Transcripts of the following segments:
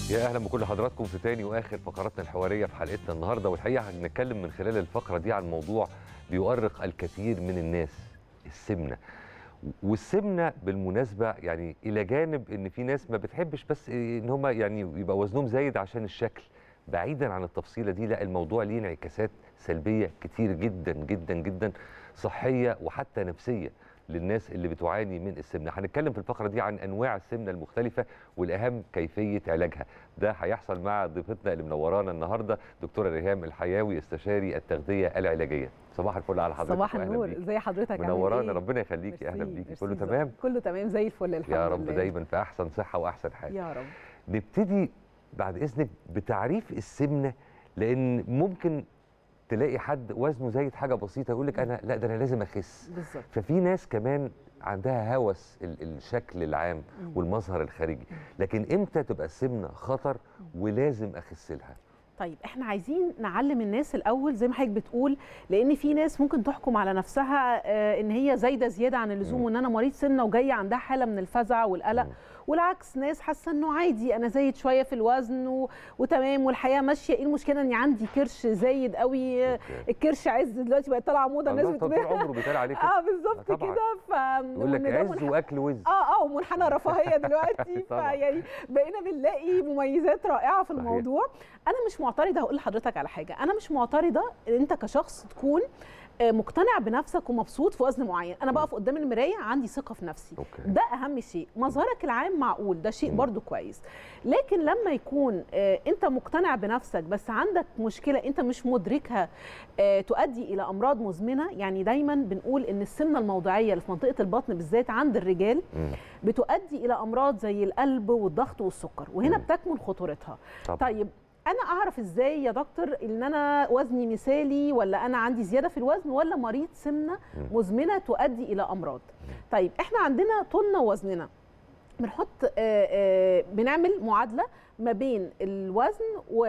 يا اهلا بكل حضراتكم في تاني واخر فقراتنا الحواريه في حلقتنا النهارده والحقيقه هنتكلم من خلال الفقره دي عن موضوع بيؤرق الكثير من الناس السمنه والسمنه بالمناسبه يعني الى جانب ان في ناس ما بتحبش بس ان هم يعني يبقى وزنهم زايد عشان الشكل بعيدا عن التفصيله دي لا الموضوع ليه انعكاسات سلبيه كتير جدا جدا جدا صحيه وحتى نفسيه للناس اللي بتعاني من السمنه هنتكلم في الفقره دي عن انواع السمنه المختلفه والاهم كيفيه علاجها ده هيحصل مع ضيفتنا اللي منورانا النهارده دكتوره ريهام الحياوي استشاري التغذيه العلاجيه صباح الفل على حضرتك صباح وأهلاً النور بيكي. ازي حضرتك عامل منورانا إيه؟ ربنا يخليكي اهلا ميرسي، بيكي كله ميرسي تمام كله تمام زي الفل الحمد يا رب لله. دايما في احسن صحه واحسن حال يا رب نبتدي بعد اذنك بتعريف السمنه لان ممكن تلاقي حد وزنه زايد حاجه بسيطه يقول لك انا لا ده انا لازم اخس بالظبط ففي ناس كمان عندها هوس ال- الشكل العام والمظهر الخارجي لكن امتى تبقى السمنه خطر ولازم اخس لها طيب احنا عايزين نعلم الناس الاول زي ما حضرتك بتقول لان في ناس ممكن تحكم على نفسها آه، ان هي زايده زياده عن اللزوم مم. وان انا مريض سمنه وجايه عندها حاله من الفزع والقلق مم. والعكس ناس حاسه انه عادي انا زايد شويه في الوزن و... وتمام والحياه ماشيه ايه المشكله اني عندي كرش زايد قوي آه، أوكي. الكرش عز دلوقتي بقت طالعه موضه الناس الله طول بتقول عمره بيتقال عليه كده اه بالظبط طبعاً. كده ف يقول لك وإن ده عز منح- واكل وز اه اه ومنحنى رفاهيه دلوقتي طبعاً. فيعني بقينا بنلاقي مميزات رائعه في صحيح. الموضوع انا مش معترضه هقول لحضرتك على حاجه انا مش معترضه ان انت كشخص تكون آه، مقتنع بنفسك ومبسوط في وزن معين انا بقف قدام المرايه عندي ثقه في نفسي أوكي. ده اهم شيء مظهرك العام معقول ده شيء مم. برضو كويس لكن لما يكون آه، انت مقتنع بنفسك بس عندك مشكله انت مش مدركها آه، تؤدي الى امراض مزمنه يعني دايما بنقول ان السمنه الموضعيه اللي في منطقه البطن بالذات عند الرجال مم. بتؤدي الى امراض زي القلب والضغط والسكر وهنا مم. بتكمن خطورتها طبعاً. طيب انا اعرف ازاي يا دكتور ان انا وزني مثالي ولا انا عندي زياده في الوزن ولا مريض سمنه مم. مزمنه تؤدي الى امراض طيب احنا عندنا طولنا ووزننا بنحط آه، آه، بنعمل معادله ما بين الوزن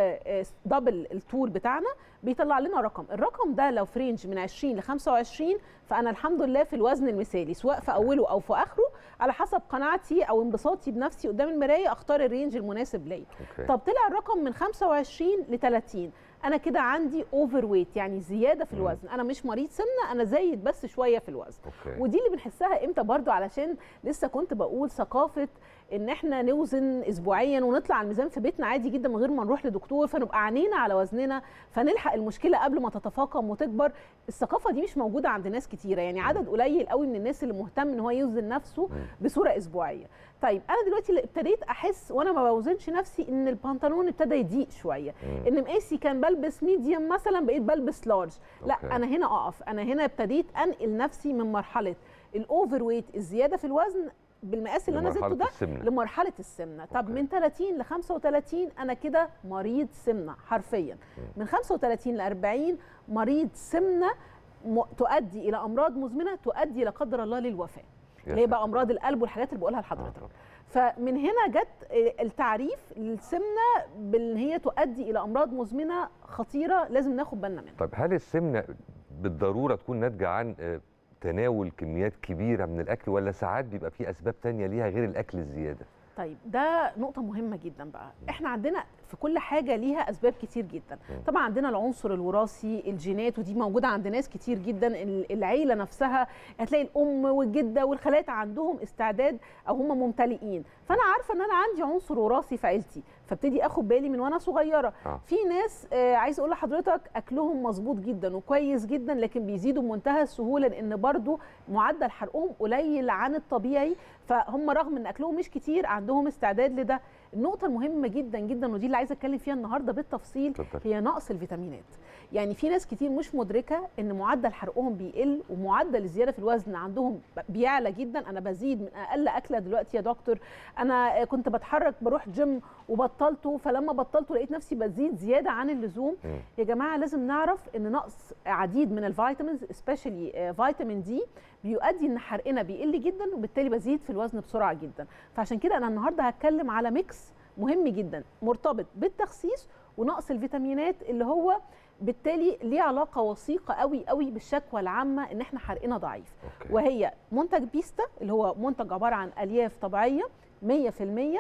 ودبل الطول بتاعنا بيطلع لنا رقم الرقم ده لو في رينج من 20 ل 25 فانا الحمد لله في الوزن المثالي سواء في اوله او في اخره على حسب قناعتي او انبساطي بنفسي قدام المرايه اختار الرينج المناسب ليا أوكي. طب طلع الرقم من 25 ل 30 انا كده عندي اوفر ويت يعني زياده في مم. الوزن انا مش مريض سمنه انا زايد بس شويه في الوزن اوكي ودي اللي بنحسها امتى برضو علشان لسه كنت بقول ثقافه ان احنا نوزن اسبوعيا ونطلع على الميزان في بيتنا عادي جدا من غير ما نروح لدكتور فنبقى عينينا على وزننا فنلحق المشكله قبل ما تتفاقم وتكبر الثقافه دي مش موجوده عند ناس كتيره يعني عدد قليل قوي من الناس اللي مهتم ان هو يوزن نفسه مم. بصوره اسبوعيه طيب انا دلوقتي اللي ابتديت احس وانا ما بوزنش نفسي ان البنطلون ابتدى يضيق شويه مم. ان مقاسي كان بلبس ميديوم مثلا بقيت بلبس لارج لا أوكي. انا هنا اقف انا هنا ابتديت انقل نفسي من مرحله الاوفر ويت الزياده في الوزن بالمقاس اللي انا زدته لمرحلة ده السمنة. لمرحله السمنه طب أوكي. من 30 ل 35 انا كده مريض سمنه حرفيا من 35 ل 40 مريض سمنه م... تؤدي الى امراض مزمنه تؤدي لا قدر الله للوفاه يا اللي هي بقى ساتر. امراض القلب والحاجات اللي بقولها آه، لحضرتك طبعاً. فمن هنا جت التعريف للسمنه بان هي تؤدي الى امراض مزمنه خطيره لازم ناخد بالنا منها طيب هل السمنه بالضروره تكون ناتجه عن آه، تناول كميات كبيره من الاكل ولا ساعات بيبقى في اسباب تانية ليها غير الاكل الزياده طيب ده نقطة مهمة جدا بقى احنا عندنا في كل حاجة ليها أسباب كتير جدا طبعا عندنا العنصر الوراثي الجينات ودي موجودة عند ناس كتير جدا ال- العيلة نفسها هتلاقي الأم والجدة والخالات عندهم استعداد أو هم ممتلئين فأنا عارفة إن أنا عندي عنصر وراثي في عيلتي فابتدي اخد بالي من وانا صغيره آه. في ناس آه عايز اقول لحضرتك اكلهم مظبوط جدا وكويس جدا لكن بيزيدوا بمنتهى السهوله لان برضو معدل حرقهم قليل عن الطبيعي فهم رغم ان اكلهم مش كتير عندهم استعداد لده النقطه المهمه جدا جدا ودي اللي عايزه اتكلم فيها النهارده بالتفصيل اتفضل. هي نقص الفيتامينات يعني في ناس كتير مش مدركه ان معدل حرقهم بيقل ومعدل الزياده في الوزن عندهم بيعلى جدا انا بزيد من اقل اكله دلوقتي يا دكتور انا كنت بتحرك بروح جيم وبطلته فلما بطلته لقيت نفسي بزيد زياده عن اللزوم مم. يا جماعه لازم نعرف ان نقص عديد من الفيتامينز سبيشالي فيتامين دي بيؤدي ان حرقنا بيقل جدا وبالتالي بزيد في الوزن بسرعه جدا فعشان كده انا النهارده هتكلم على ميكس مهم جدا مرتبط بالتخسيس ونقص الفيتامينات اللي هو بالتالي ليه علاقه وثيقه قوي قوي بالشكوى العامه ان احنا حرقنا ضعيف أوكي. وهي منتج بيستا اللي هو منتج عباره عن الياف طبيعيه 100%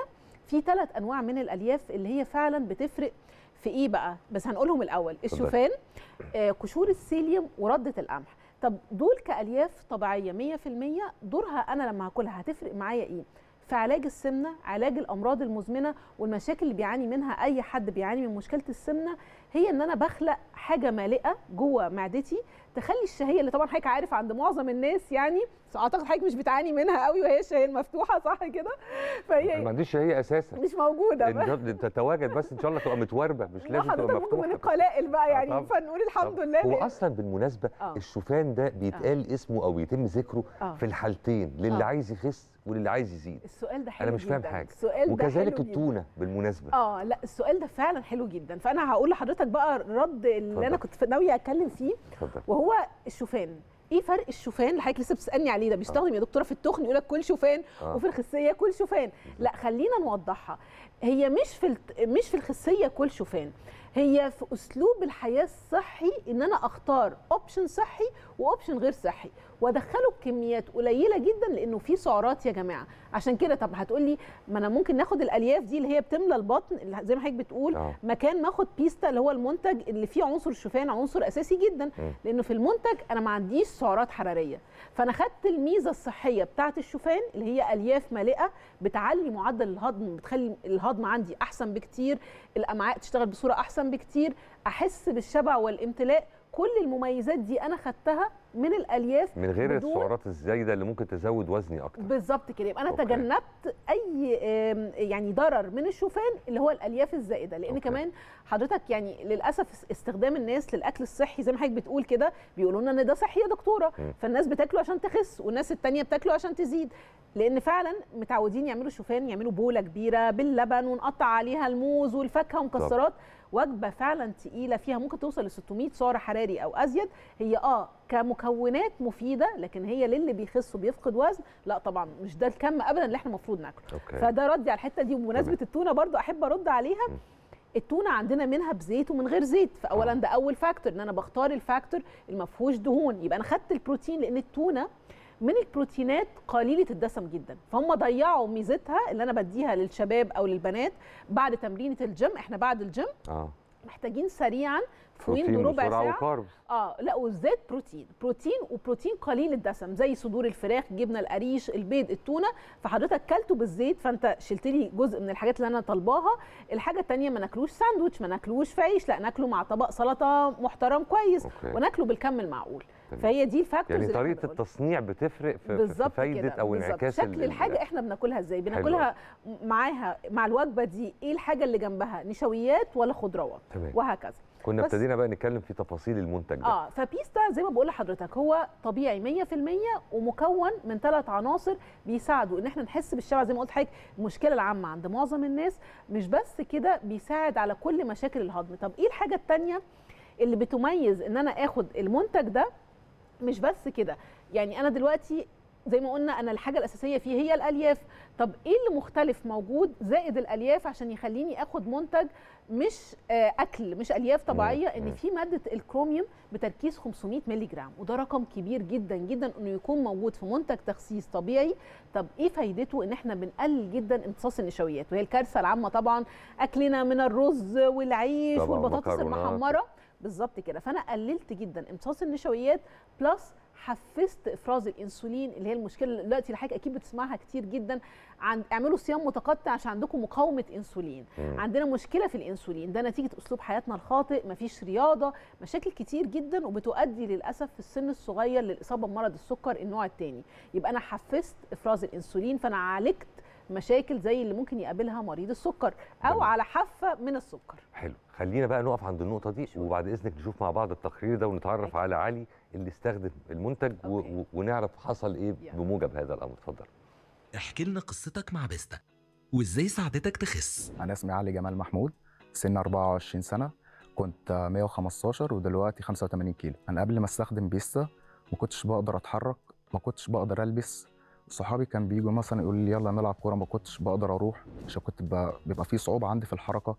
في ثلاث انواع من الالياف اللي هي فعلا بتفرق في ايه بقى بس هنقولهم الاول الشوفان آه، قشور السيليوم ورده القمح طب دول كالياف طبيعيه 100% دورها انا لما هاكلها هتفرق معايا ايه في علاج السمنه علاج الامراض المزمنه والمشاكل اللي بيعاني منها اي حد بيعاني من مشكله السمنه هي ان انا بخلق حاجه مالئه جوه معدتي تخلي الشهيه اللي طبعا حضرتك عارف عند معظم الناس يعني بس اعتقد حضرتك مش بتعاني منها قوي وهي الشهيه المفتوحه صح كده ما فهي عنديش شهيه اساسا مش موجوده إن تتواجد بس ان شاء الله تبقى متوربه مش لازم تبقى حضرتك ممكن مفتوحه من بس. القلائل بقى يعني طبعاً. فنقول الحمد طبعاً. لله هو لأن- اصلا بالمناسبه آه. الشوفان ده بيتقال اسمه او يتم ذكره آه. في الحالتين للي آه. عايز يخس وللي عايز يزيد السؤال ده حلو انا مش فاهم جداً. حاجه السؤال ده وكذلك حلو جداً. التونه بالمناسبه اه لا السؤال ده فعلا حلو جدا فانا هقول لحضرتك بقى الرد اللي انا اتفضل. كنت ناويه اتكلم فيه اتفضل وهو الشوفان ايه فرق الشوفان اللي حضرتك لسه بتسالني عليه ده بيستخدم يا دكتوره في التخن يقول لك كل شوفان آه. وفي الخسيه كل شوفان لا خلينا نوضحها هي مش في الت- مش في الخسيه كل شوفان هي في اسلوب الحياه الصحي ان انا اختار اوبشن صحي واوبشن غير صحي وادخله بكميات قليله جدا لانه فيه سعرات يا جماعه عشان كده طب هتقولي ما انا ممكن ناخد الالياف دي اللي هي بتملى البطن اللي زي ما حضرتك بتقول آه. مكان ما اخد بيستا اللي هو المنتج اللي فيه عنصر الشوفان عنصر اساسي جدا لانه في المنتج انا ما عنديش سعرات حراريه فانا خدت الميزه الصحيه بتاعه الشوفان اللي هي الياف مالئه بتعلي معدل الهضم بتخلي الهضم عندي احسن بكتير الامعاء تشتغل بصوره احسن بكتير احس بالشبع والامتلاء كل المميزات دي انا خدتها من الالياف من غير بدون- السعرات الزايده اللي ممكن تزود وزني اكتر بالظبط كده يبقى انا أوكي. تجنبت اي آم، يعني ضرر من الشوفان اللي هو الالياف الزائده لان أوكي. كمان حضرتك يعني للاسف استخدام الناس للاكل الصحي زي ما حضرتك بتقول كده بيقولوا لنا ان ده صحي يا دكتوره مم. فالناس بتاكله عشان تخس والناس التانية بتاكله عشان تزيد لان فعلا متعودين يعملوا شوفان يعملوا بوله كبيره باللبن ونقطع عليها الموز والفاكهه ومكسرات وجبه فعلا تقيله فيها ممكن توصل ل 600 سعر حراري او ازيد هي اه كمكونات مفيده لكن هي للي بيخس وبيفقد وزن لا طبعا مش ده الكم ابدا اللي احنا المفروض ناكله اوكي فده ردي على الحته دي وبمناسبه تمام. التونه برضو احب ارد عليها م. التونه عندنا منها بزيت ومن غير زيت فاولا آه. ده اول فاكتور ان انا بختار الفاكتور اللي ما فيهوش دهون يبقى انا خدت البروتين لان التونه من البروتينات قليله الدسم جدا فهم ضيعوا ميزتها اللي انا بديها للشباب او للبنات بعد تمرينه الجيم احنا بعد الجيم اه محتاجين سريعا في ويندو بروتين ربع وسرعه ساعه وكاربس اه لا والزيت بروتين بروتين وبروتين قليل الدسم زي صدور الفراخ جبنه القريش البيض التونه فحضرتك كلته بالزيت فانت شلت لي جزء من الحاجات اللي انا طالباها الحاجه الثانيه ما ناكلوش ساندوتش ما ناكلوش في عيش لا ناكله مع طبق سلطه محترم كويس أوكي. وناكله بالكم المعقول تمام. فهي دي الفاكتورز يعني اللي إحنا طريقه بنقولها. التصنيع بتفرق في, في بالظبط فايده كده، او بالظبط. انعكاس شكل ال- الحاجه احنا بناكلها ازاي بناكلها معاها مع الوجبه دي ايه الحاجه اللي جنبها نشويات ولا خضروات تمام وهكذا كنا بس- ابتدينا بقى نتكلم في تفاصيل المنتج ده اه فبيستا زي ما بقول لحضرتك هو طبيعي 100% ومكون من ثلاث عناصر بيساعدوا ان احنا نحس بالشبع زي ما قلت لحضرتك المشكله العامه عند معظم الناس مش بس كده بيساعد على كل مشاكل الهضم طب ايه الحاجه الثانيه اللي بتميز ان انا اخد المنتج ده مش بس كده يعني انا دلوقتي زي ما قلنا انا الحاجه الاساسيه فيه هي الالياف طب ايه اللي مختلف موجود زائد الالياف عشان يخليني اخد منتج مش آه، اكل مش الياف طبيعيه مم. ان في ماده الكروميوم بتركيز 500 مللي جرام وده رقم كبير جدا جدا انه يكون موجود في منتج تخسيس طبيعي طب ايه فايدته ان احنا بنقلل جدا امتصاص النشويات وهي الكارثه العامه طبعا اكلنا من الرز والعيش طبعاً والبطاطس مكرونات. المحمره بالظبط كده فانا قللت جدا امتصاص النشويات بلس حفزت افراز الانسولين اللي هي المشكله اللي دلوقتي اللي حضرتك اكيد بتسمعها كتير جدا عن اعملوا صيام متقطع عشان عندكم مقاومه انسولين مم. عندنا مشكله في الانسولين ده نتيجه اسلوب حياتنا الخاطئ مفيش رياضه مشاكل كتير جدا وبتؤدي للاسف في السن الصغير للاصابه بمرض السكر النوع الثاني يبقى انا حفزت افراز الانسولين فانا عالجت مشاكل زي اللي ممكن يقابلها مريض السكر او جميل. على حافه من السكر حلو خلينا بقى نقف عند النقطه دي شوف. وبعد اذنك نشوف مع بعض التقرير ده ونتعرف أكيد. على علي اللي استخدم المنتج و... أوكي. و... ونعرف حصل ايه يلا. بموجب هذا الامر اتفضل احكي لنا قصتك مع بيستا وازاي ساعدتك تخس أنا اسمي علي جمال محمود سن 24 سنة كنت 115 ودلوقتي 85 كيلو أنا قبل ما استخدم بيستا ما كنتش بقدر أتحرك ما كنتش بقدر ألبس صحابي كان بيجوا مثلا يقولوا لي يلا نلعب كورة ما كنتش بقدر أروح عشان كنت ب- بيبقى في صعوبة عندي في الحركة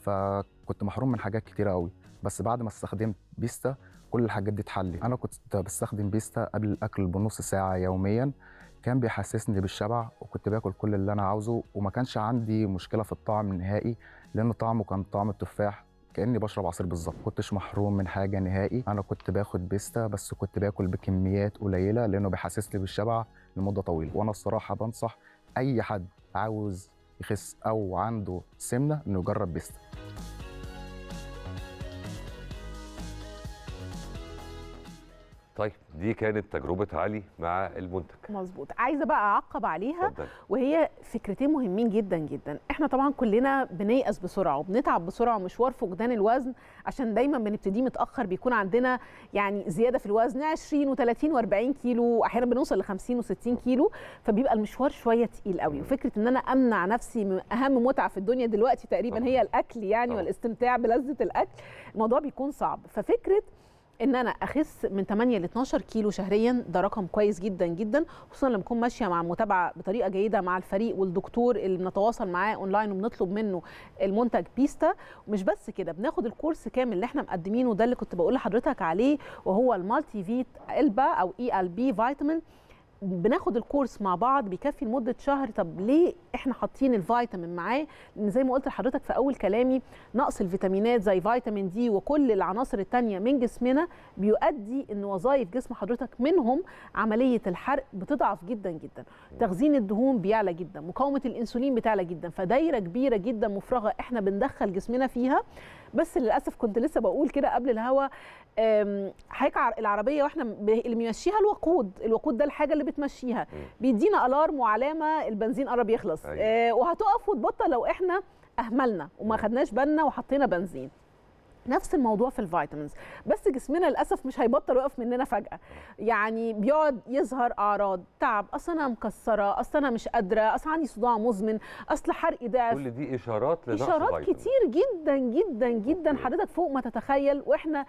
فكنت محروم من حاجات كتيرة قوي بس بعد ما استخدمت بيستا كل الحاجات دي اتحلت أنا كنت بستخدم بيستا قبل الأكل بنص ساعة يوميا كان بيحسسني بالشبع وكنت باكل كل اللي انا عاوزه وما كانش عندي مشكله في الطعم نهائي لان طعمه كان طعم التفاح كاني بشرب عصير بالظبط كنتش محروم من حاجه نهائي انا كنت باخد بيستا بس كنت باكل بكميات قليله لانه بيحسسني بالشبع لمده طويله وانا الصراحه بنصح اي حد عاوز يخس او عنده سمنه انه يجرب بيستا طيب دي كانت تجربه علي مع المنتج مظبوط عايزه بقى اعقب عليها اتفضل وهي فكرتين مهمين جدا جدا احنا طبعا كلنا بنيأس بسرعه وبنتعب بسرعه مشوار فقدان الوزن عشان دايما بنبتدي متاخر بيكون عندنا يعني زياده في الوزن 20 و30 و40 كيلو واحيانا بنوصل ل 50 و60 كيلو فبيبقى المشوار شويه تقيل قوي وفكره ان انا امنع نفسي من اهم متعه في الدنيا دلوقتي تقريبا طبعاً. هي الاكل يعني طبعاً. والاستمتاع بلذه الاكل الموضوع بيكون صعب ففكره ان انا اخس من 8 ل 12 كيلو شهريا ده رقم كويس جدا جدا خصوصا لما اكون ماشيه مع متابعه بطريقه جيده مع الفريق والدكتور اللي بنتواصل معاه اونلاين وبنطلب منه المنتج بيستا ومش بس كده بناخد الكورس كامل اللي احنا مقدمينه ده اللي كنت بقول لحضرتك عليه وهو المالتي فيت البا او اي ال بي فيتامين بناخد الكورس مع بعض بيكفي لمده شهر طب ليه احنا حاطين الفيتامين معاه لان زي ما قلت لحضرتك في اول كلامي نقص الفيتامينات زي فيتامين دي وكل العناصر التانية من جسمنا بيؤدي ان وظائف جسم حضرتك منهم عمليه الحرق بتضعف جدا جدا تخزين الدهون بيعلى جدا مقاومه الانسولين بتعلى جدا فدايره كبيره جدا مفرغه احنا بندخل جسمنا فيها بس للاسف كنت لسه بقول كده قبل الهوا أم، حضرتك ع- العربيه واحنا ب- اللي بيمشيها الوقود الوقود ده الحاجه اللي بتمشيها بيدينا الارم وعلامه البنزين قرب يخلص أيوة. آه وهتقف وتبطل لو احنا اهملنا وما خدناش بالنا وحطينا بنزين نفس الموضوع في الفيتامينز بس جسمنا للاسف مش هيبطل يقف مننا فجاه يعني بيقعد يظهر اعراض تعب اصل انا مكسره اصل انا مش قادره اصل عندي صداع مزمن اصل حرقي ضعف كل دي اشارات لنقص اشارات فيتامين. كتير جدا جدا جدا أوكي. حضرتك فوق ما تتخيل واحنا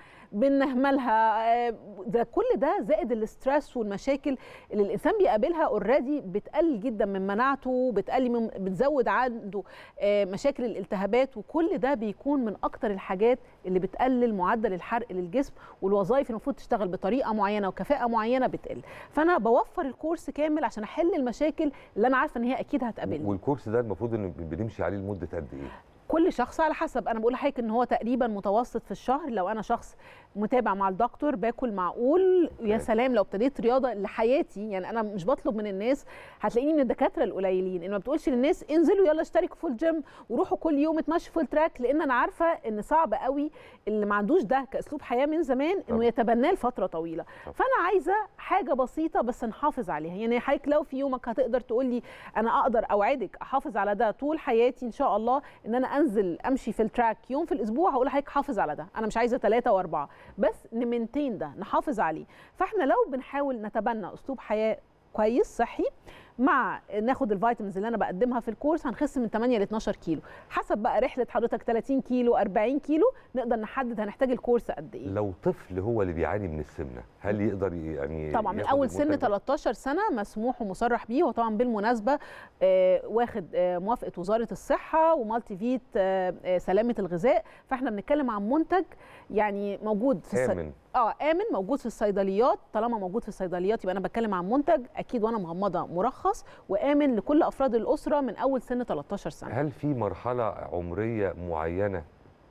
بنهملها آه، ده كل ده زائد الاسترس والمشاكل اللي الانسان بيقابلها اوريدي بتقلل جدا من مناعته بتقلل من بتزود عنده آه، مشاكل الالتهابات وكل ده بيكون من اكتر الحاجات اللي بتقلل معدل الحرق للجسم والوظائف المفروض تشتغل بطريقه معينه وكفاءه معينه بتقل فانا بوفر الكورس كامل عشان احل المشاكل اللي انا عارفه ان هي اكيد هتقابلني والكورس ده المفروض ان بنمشي عليه لمده قد ايه؟ كل شخص على حسب انا بقول لحضرتك ان هو تقريبا متوسط في الشهر لو انا شخص متابع مع الدكتور باكل معقول يا أوكي. سلام لو ابتديت رياضه لحياتي يعني انا مش بطلب من الناس هتلاقيني من الدكاتره القليلين ان ما بتقولش للناس انزلوا يلا اشتركوا في الجيم وروحوا كل يوم اتمشوا في التراك لان انا عارفه ان صعب قوي اللي ما عندوش ده كاسلوب حياه من زمان طبعا. انه يتبناه لفتره طويله طبعا. فانا عايزه حاجه بسيطه بس نحافظ عليها يعني حضرتك لو في يومك هتقدر تقول لي انا اقدر اوعدك احافظ على ده طول حياتي ان شاء الله ان انا انزل امشي في التراك يوم في الاسبوع هقول لحضرتك حافظ على ده انا مش عايزه ثلاثه واربعه بس نمنتين ده نحافظ عليه فاحنا لو بنحاول نتبنى اسلوب حياه كويس صحي مع ناخد الفيتامينز اللي انا بقدمها في الكورس هنخس من 8 ل 12 كيلو حسب بقى رحله حضرتك 30 كيلو 40 كيلو نقدر نحدد هنحتاج الكورس قد ايه لو طفل هو اللي بيعاني من السمنه هل يقدر ي- يعني طبعا من ياخد اول سن المنتج ده؟ 13 سنه مسموح ومصرح بيه وطبعا بالمناسبه آه، واخد آه، موافقه وزاره الصحه ومالتي فيت آه، آه، سلامه الغذاء فاحنا بنتكلم عن منتج يعني موجود في الصي... امن اه امن موجود في الصيدليات طالما موجود في الصيدليات يبقى انا بتكلم عن منتج اكيد وانا مغمضه مرخص وامن لكل افراد الاسره من اول سن 13 سنه هل في مرحله عمريه معينه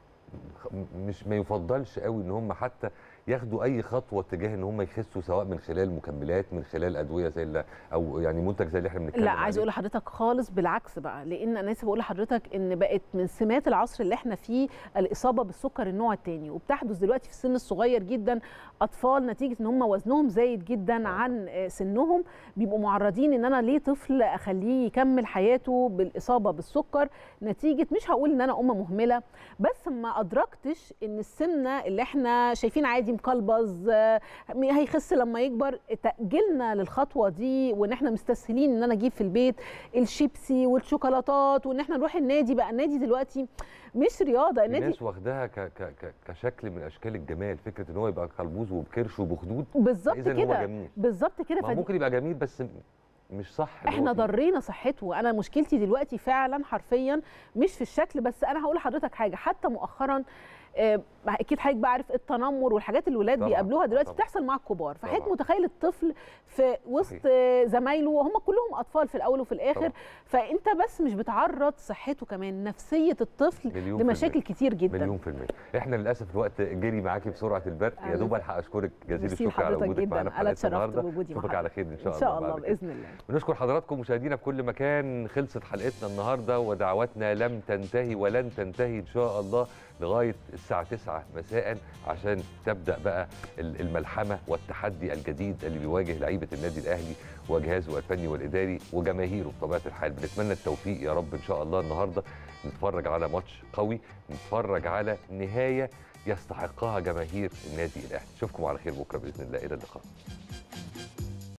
خ- مش ما يفضلش قوي ان هم حتى ياخدوا اي خطوه تجاه ان هم يخسوا سواء من خلال مكملات من خلال ادويه زي اللي او يعني منتج زي اللي احنا بنتكلم لا عايزه عليه؟ اقول لحضرتك خالص بالعكس بقى لان انا لسه بقول لحضرتك ان بقت من سمات العصر اللي احنا فيه الاصابه بالسكر النوع الثاني وبتحدث دلوقتي في السن الصغير جدا اطفال نتيجه ان هم وزنهم زايد جدا عن آه، سنهم بيبقوا معرضين ان انا ليه طفل اخليه يكمل حياته بالاصابه بالسكر نتيجه مش هقول ان انا ام مهمله بس ما ادركتش ان السمنه اللي احنا شايفين عادي مقلبز آه، هيخس لما يكبر تاجلنا للخطوه دي وان احنا مستسهلين ان انا اجيب في البيت الشيبسي والشوكولاتات وان احنا نروح النادي بقى النادي دلوقتي مش رياضه في النادي ناس واخداها ك ك ك كشكل من اشكال الجمال فكره ان هو يبقى قلبوز وبكرش وبخدود بالظبط اذا هو كده جميل بالظبط كده ما هو فدي ممكن يبقى جميل بس مش صح اللي هو احنا فيه. ضرينا صحته انا مشكلتي دلوقتي فعلا حرفيا مش في الشكل بس انا هقول لحضرتك حاجه حتى مؤخرا آه، اكيد حضرتك بقى عارف التنمر والحاجات اللي الولاد طبعاً، بيقابلوها دلوقتي طبعاً. بتحصل مع الكبار فحضرتك طبعاً. متخيل الطفل في وسط صحيح. آه، زمايله وهم كلهم اطفال في الاول وفي الاخر طبعاً. فانت بس مش بتعرض صحته كمان نفسيه الطفل مليون في لمشاكل المية. كتير جدا مليون في المية احنا للاسف الوقت جري معاكي بسرعه البرق يا أنا دوب الحق اشكرك جزيل ميرسي الشكر على لحضرتك وجودك جدا معانا في انا حلقه اتشرفت النهارده بوجودي اشوفك معاك على خير ان شاء ان الله شاء الله بعد كده. باذن الله بنشكر حضراتكم مشاهدينا في كل مكان خلصت حلقتنا النهارده ودعواتنا لم تنتهي ولن تنتهي ان شاء الله لغايه الساعه 9 مساء عشان تبدا بقى ال- الملحمه والتحدي الجديد اللي بيواجه لعيبه النادي الاهلي وجهازه الفني والاداري وجماهيره بطبيعه الحال بنتمنى التوفيق يا رب ان شاء الله النهارده نتفرج على ماتش قوي نتفرج على نهايه يستحقها جماهير النادي الاهلي اشوفكم على خير بكره باذن الله الى اللقاء